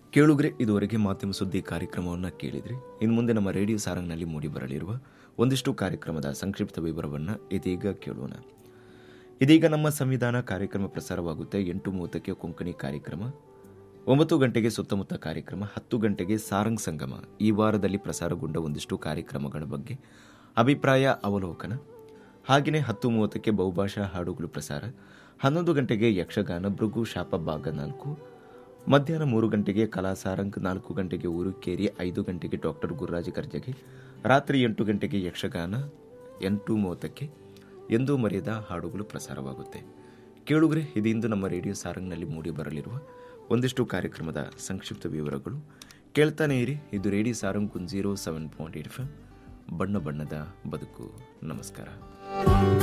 ಕೇಳುಗ್ರೆ ಇದುವರೆಗೆ ಮಾಧ್ಯಮ ಸುದ್ದಿ ಕಾರ್ಯಕ್ರಮವನ್ನು ಕೇಳಿದ್ರಿ ಇನ್ನು ಮುಂದೆ ನಮ್ಮ ರೇಡಿಯೋ ಸಾರಂಗ್ನಲ್ಲಿ ಮೂಡಿಬರಲಿರುವ ಒಂದಿಷ್ಟು ಕಾರ್ಯಕ್ರಮದ ಸಂಕ್ಷಿಪ್ತ ವಿವರವನ್ನು ಇದೀಗ ಕೇಳೋಣ ಇದೀಗ ನಮ್ಮ ಸಂವಿಧಾನ ಕಾರ್ಯಕ್ರಮ ಪ್ರಸಾರವಾಗುತ್ತೆ ಎಂಟು ಮೂವತ್ತಕ್ಕೆ ಕೊಂಕಣಿ ಕಾರ್ಯಕ್ರಮ ಒಂಬತ್ತು ಗಂಟೆಗೆ ಸುತ್ತಮುತ್ತ ಕಾರ್ಯಕ್ರಮ ಹತ್ತು ಗಂಟೆಗೆ ಸಾರಂಗ್ ಸಂಗಮ ಈ ವಾರದಲ್ಲಿ ಪ್ರಸಾರಗೊಂಡ ಒಂದಿಷ್ಟು ಕಾರ್ಯಕ್ರಮಗಳ ಬಗ್ಗೆ ಅಭಿಪ್ರಾಯ ಅವಲೋಕನ ಹಾಗೆಯೇ ಹತ್ತು ಮೂವತ್ತಕ್ಕೆ ಬಹುಭಾಷಾ ಹಾಡುಗಳು ಪ್ರಸಾರ ಹನ್ನೊಂದು ಗಂಟೆಗೆ ಯಕ್ಷಗಾನ ಭೃಗು ಶಾಪ ಭಾಗ ನಾಲ್ಕು ಮಧ್ಯಾಹ್ನ ಮೂರು ಗಂಟೆಗೆ ಕಲಾ ಸಾರಂಗ್ ನಾಲ್ಕು ಗಂಟೆಗೆ ಊರುಕೇರಿ ಐದು ಗಂಟೆಗೆ ಡಾಕ್ಟರ್ ಗುರುರಾಜ ಕರ್ಜಗಿ ರಾತ್ರಿ ಎಂಟು ಗಂಟೆಗೆ ಯಕ್ಷಗಾನ ಎಂಟು ಮೂವತ್ತಕ್ಕೆ ಎಂದೂ ಮರೆಯದ ಹಾಡುಗಳು ಪ್ರಸಾರವಾಗುತ್ತೆ ಕೇಳುಗ್ರೆ ಇದೀಂದು ನಮ್ಮ ರೇಡಿಯೋ ಸಾರಂಗ್ನಲ್ಲಿ ಮೂಡಿ ಬರಲಿರುವ ಒಂದಿಷ್ಟು ಕಾರ್ಯಕ್ರಮದ ಸಂಕ್ಷಿಪ್ತ ವಿವರಗಳು ಕೇಳ್ತಾನೆ ಇರಿ ಇದು radio Sarang one zero seven point eight ಬಣ್ಣ ಬಣ್ಣದ ಬದುಕು ನಮಸ್ಕಾರ